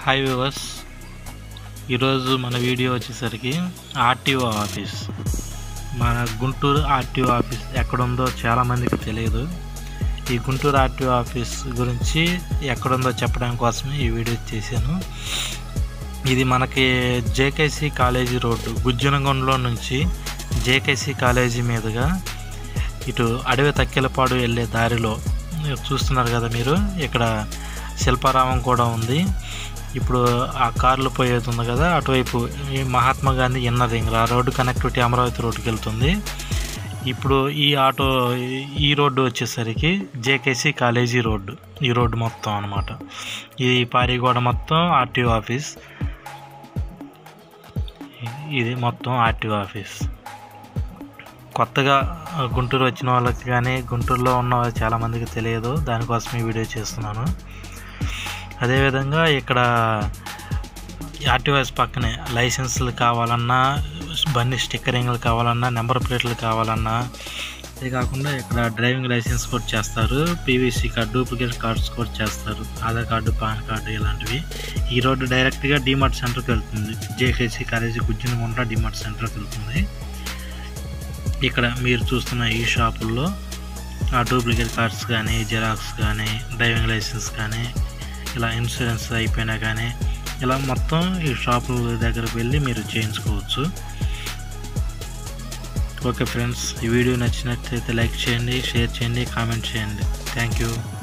hi viewers ఈరోజు మన video వచ్చేసరికి ఆర్టీఓ ఆఫీస్ మన గుంటూరు ఆర్టీఓ ఆఫీస్ ఎక్కడుందో చాలామందికి తెలియదు ఈ గుంటూరు ఆర్టీఓ ఆఫీస్ గురించి ఎక్కడుందో చెప్పడం కోసమే ఈ వీడియో చేశాను ఇది మనకి జేకేసి కాలేజీ రోడ్డు గుజ్జనగొండలో నుంచి జేకేసి కాలేజీ మీదుగా ఇటు అడవి తక్కెలపాడు వెళ్ళే దారిలో చూస్తున్నారు కదా మీరు ఇక్కడ శిల్పారామం కూడా ఉంది ఇప్పుడు ఆ కార్లు పోయేది ఉంది కదా అటువైపు ఈ మహాత్మా గాంధీ ఇన్నర్ రింగ్ ఆ రోడ్డు కనెక్టివిటీ అమరావతి రోడ్డుకి వెళ్తుంది ఇప్పుడు ఈ ఆటో ఈ రోడ్డు వచ్చేసరికి జేకేసి కాలేజీ రోడ్డు ఈ రోడ్డు మొత్తం అనమాట ఈ పారిగోడ మొత్తం ఆర్టీఓ ఆఫీస్ ఇది మొత్తం ఆర్టీఓ ఆఫీస్ కొత్తగా గుంటూరు వచ్చిన వాళ్ళకి కానీ గుంటూరులో ఉన్న చాలామందికి తెలియదు దానికోసం ఈ వీడియో చేస్తున్నాను అదేవిధంగా ఇక్కడ ఆర్టీఓఎస్ పక్కనే లైసెన్సులు కావాలన్నా బండి స్టిక్కరింగ్లు కావాలన్నా నెంబర్ ప్లేట్లు కావాలన్నా అదే కాకుండా ఇక్కడ డ్రైవింగ్ లైసెన్స్ కూడా చేస్తారు పీవీసీ కార్డు డూప్లికేట్ కార్డ్స్ కూడా చేస్తారు ఆధార్ కార్డు పాన్ కార్డు ఇలాంటివి ఈ రోడ్డు డైరెక్ట్గా డిమార్ట్ సెంటర్కి వెళ్తుంది జేకేసీ కాలేజీ గుజ్జినగుంట డిమార్ట్ సెంటర్కి వెళ్తుంది ఇక్కడ మీరు చూస్తున్న ఈ షాపుల్లో ఆ డూప్లికేట్ కార్డ్స్ కానీ జెరాక్స్ కానీ డ్రైవింగ్ లైసెన్స్ కానీ ఇలా ఇన్సూరెన్స్ అయిపోయినా కానీ ఇలా మొత్తం ఈ షాపుల దగ్గరకు వెళ్ళి మీరు చేయించుకోవచ్చు ఓకే ఫ్రెండ్స్ ఈ వీడియో నచ్చినట్లయితే లైక్ చేయండి షేర్ చేయండి కామెంట్ చేయండి థ్యాంక్ యూ